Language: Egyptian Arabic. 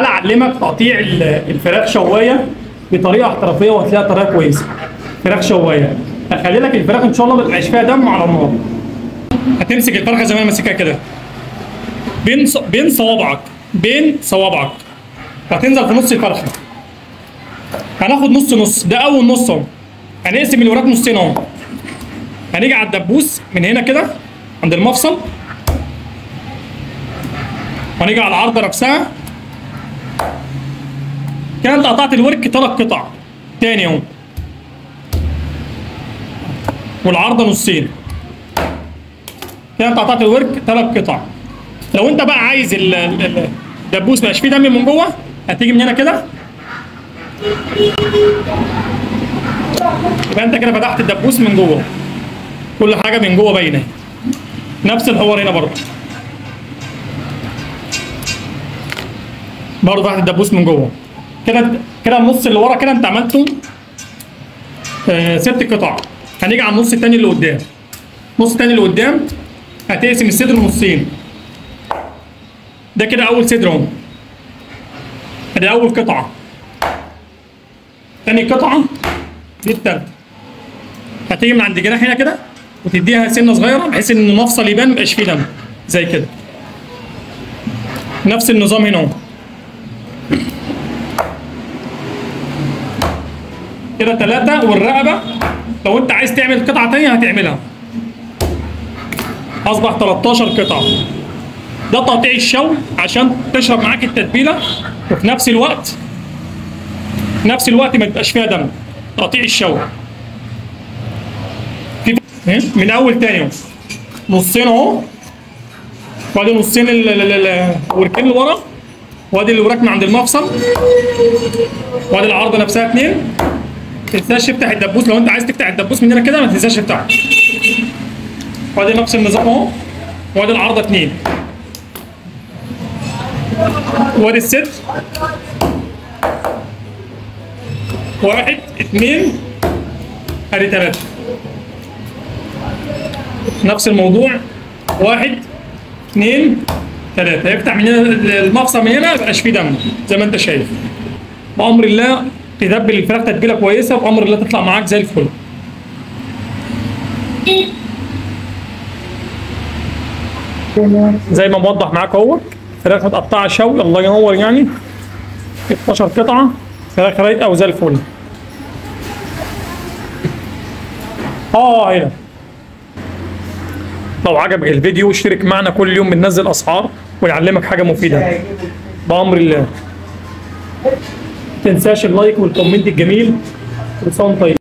تعالى اعلمك تقطيع ال- الفراخ شوايه بطريقه احترافيه وهتلاقيها طريقه كويسه فراخ شوايه هخلي لك الفراخ ان شاء الله ما تبقاش فيها دم على النار هتمسك الفرخه زي ما انا ماسكها كده بين ص- بين صوابعك بين صوابعك وهتنزل في نص الفرخه هناخد نص نص ده اول نص اهو هنقسم الوراك نصين اهو هنيجي على الدبوس من هنا كده عند المفصل وهنيجي على العارضه نفسها كده انت قطعت الورك ثلاث قطع تاني اهو والعارضه نصين كده انت قطعت الورك ثلاث قطع لو انت بقى عايز ال- ال- الدبوس ما يبقاش فيه دم من جوه هتيجي من هنا كده يبقى انت كده فتحت الدبوس من جوه كل حاجه من جوه باينه نفس الحوار هنا برضه برضه فتحت الدبوس من جوه كده كده النص اللي ورا كده انت عملته آه ست قطع هنيجي على النص التاني اللي قدام النص التاني اللي قدام هتقسم الصدر نصين ده كده اول صدر اهو ادي اول قطعه تاني قطعه دي التالتة هتيجي من عند الجناح هنا كده وتديها سنه صغيره بحيث ان المفصل يبان ميبقاش فيه دم زي كده نفس النظام هنا اهو كده ثلاثة والرقبة لو انت عايز تعمل قطعة تانية هتعملها اصبح 13 قطعة ده تقطيع الشوي عشان تشرب معاك التتبيلة وفي نفس الوقت في نفس الوقت ما يبقاش فيها دم تقطيع الشوي في من اول تاني اهو نصين اهو وادي نصين ال- ال- ال- الوركين اللي ورا وادي الوراك من عند المفصل وادي العرضه نفسها اتنين ما تنساش تفتح الدبوس لو انت عايز تفتح الدبوس من هنا كده ما تنساش تفتحه وادي نفس النظام اهو وادي العرضه اتنين وادي الست واحد اتنين ادي تلاته نفس الموضوع واحد اثنين ثلاثة يفتح من هنا المفصل من هنا ميبقاش فيه دم زي ما انت شايف بأمر الله تتبل الفراخ تتبيلة كويسة بأمر الله تطلع معاك زي الفل زي ما موضح معاك اهو فراخ متقطعة شوي الله ينور يعني 12 قطعة فراخ رايقة وزي الفل اه هنا لو عجبك الفيديو اشترك معنا كل يوم بننزل اسعار ونعلمك حاجه مفيده بامر الله تنساش اللايك والكومنت الجميل كل سنه وانت طيب